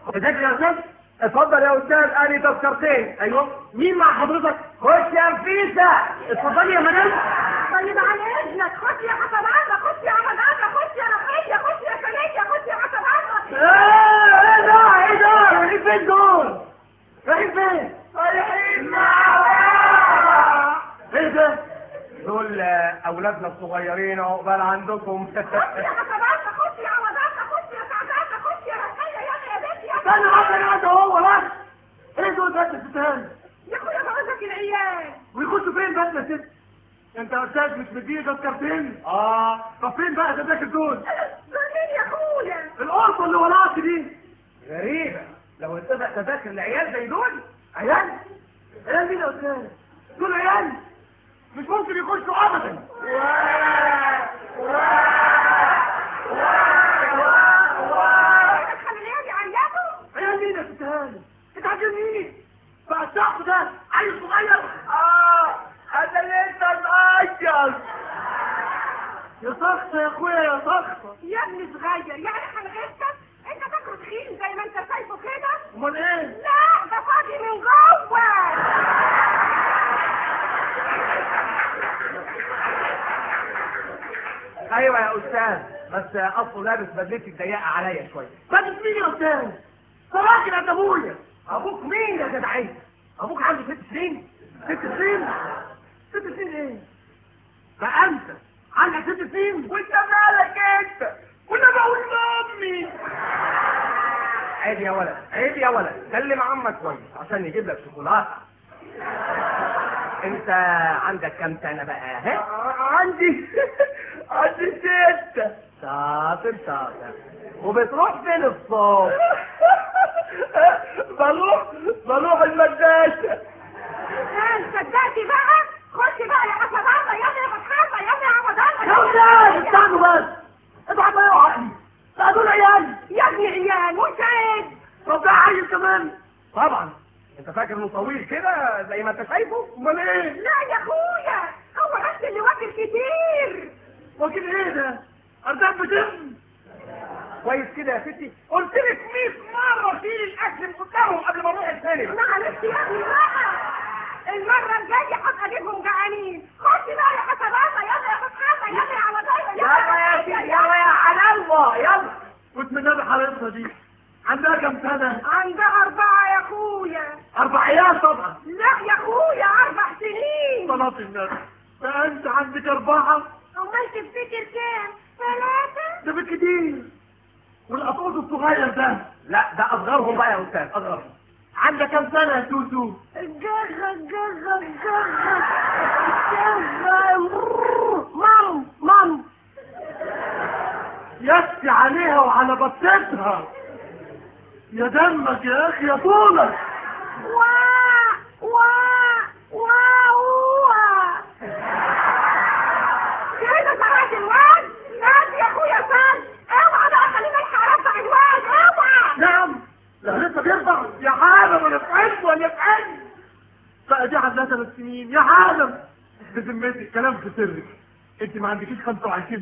ازيك يا استاذ اتفضل يا استاذ اني تذكرتين ايوه مين مع حضرتك خش يا نفيسه اتفضلي يا مدام طيب على اذنك خش يا حسن الله خش يا عمد الله خش يا رقية خش يا سنية خش يا حسن الله ايه ايه ده ايه ده رايحين فين دول رايحين فين رايحين ايه ده دول آه، اولادنا الصغيرين عقبال عندكم خش يا حسن الله خش يا عمد الله خش يا سعد الله خش يا رقية يا يا بنتي يا استنى بقى انا قاعد اهو بس ايه دول بس يا ستان يا اخويا بقولك العيال ويخشوا فين بس يا ست انت يا استاذ مش مديني تذكرتين اه طب فين بقى تذاكر دول دول مين يا اخويا القرصه اللي وراك دي غريبه لو اتفق تذاكر العيال زي دول عيال عيال مين يا استاذ دول عيال مش ممكن يخشوا ابدا دخل العيال يعيطوا عيال مين يا ست هاني انت عايز مين بقى الشخص ده عيل صغير اه انا لسه صغير يا سخطة يا اخويا يا سخطة يا ابني صغير يعني هنغشك انت فاكره تخين زي ما انت شايفه كده امال ايه لا ده فاضي من جوه ايوه يا استاذ بس اصله لابس بدلتي ضيقه عليا شويه بدلت مين يا استاذ ده راجل قد ابويا ابوك مين يا جدعين ابوك عنده ست سنين ست سنين ست سنين ايه بقى انت عندك ست سنين وانت مالك انت وانا بقول لامي عيب يا ولد عيب يا ولد كلم عمك كويس عشان يجيب لك شوكولاته انت عندك كام سنه بقى ها عندي عندي ستة شاطر شاطر وبتروح فين الصبح بروح بروح المدرسة ها صدقتي بقى خش بقى يا حسن الله يا ابني يا فتح الله يا ابني يا عمد الله يا ولاد استنوا بس انتوا هتضيعوا عقلي لا دول عيال يا ابني عيال مش عيب طب ده عيل كمان طبعا انت فاكر انه طويل كده زي ما انت شايفه امال ايه لا يا اخويا هو بس اللي واكل كتير واكل ايه ده اردان بدم كويس كده يا ستي قلت لك 100 مره شيل الاكل من قدامهم قبل ما نروح السينما معلش يا ابني بقى المرة الجاية هبقى اجيبهم جعانين خش بقى يا حسن الله يلا يا فتح الله يلا يا عمد الله يلا يا سيدي يلا يا حلاوه يلا كنت من نبي حبيبتها دي عندها كم سنه عندها أربعة يا أخويا اربع عيال طبعا لا يا أخويا أربع سنين صلاة النبي بقى انت عندك اربعه أمال تفتكر كام؟ ثلاثة؟ ده بالكتير والقطوط الصغير ده لا ده اصغرهم بقى يا استاذ اصغرهم عندك كم سنه يا توتو جغة جغة جغة جغة مام مام يكفي عليها وعلى بطتها يا دمك يا اخي يا طولك وا وا وا وا كده سرعت الواد ساد يا أخويا ساد اوعى بقى خلينا الحق ارفع الواد اوعى نعم لا لسه بيرفع يا عالم انا في عز ولا في عز بقى دي عندها ثلاث سنين يا عالم بذمتك كلام في سرك انت ما عندكيش 25